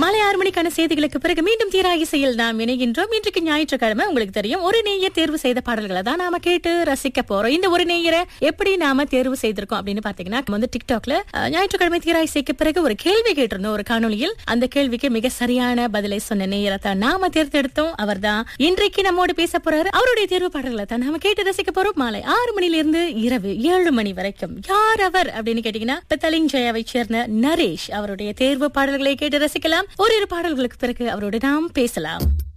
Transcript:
மாலை ஆறு மணிக்கான செய்திகளுக்கு பிறகு மீண்டும் தீரா இசையில் நாம் இணைகின்றோம் இன்றைக்கு ஞாயிற்றுக்கிழமை உங்களுக்கு தெரியும் ஒரு நேயர் தேர்வு செய்த பாடல்களை தான் நாம கேட்டு ரசிக்க போறோம் இந்த ஒரு நேயரை எப்படி நாம தேர்வு செய்திருக்கோம் அப்படின்னு பாத்தீங்கன்னா நம்ம வந்து டிக்டாக்ல அஹ், ஞாயிற்றுக்கிழமை தீரா இசைக்கு பிறகு ஒரு கேள்வி கேட்டிருந்தோம் ஒரு காணொளியில் அந்த கேள்விக்கு மிக சரியான பதிலை சொன்ன நேயரை தான் நாம தேர்ந்தெடுத்தோம் அவர்தான் இன்றைக்கு நம்மோடு பேச போறாரு அவருடைய தேர்வு பாடல்களை தான் நாம கேட்டு ரசிக்க போறோம் மாலை ஆறு மணில இருந்து இரவு ஏழு மணி வரைக்கும் யார் அவர் அப்படின்னு கேட்டீங்கன்னா பெத்தலிங் ஜெயாவை சேர்ந்த நரேஷ் அவருடைய தேர்வு பாடல்களை கேட்டு ரசிக்கலாம் ஓரிரு பாடல்களுக்கு பிறகு அவரோடு நாம் பேசலாம்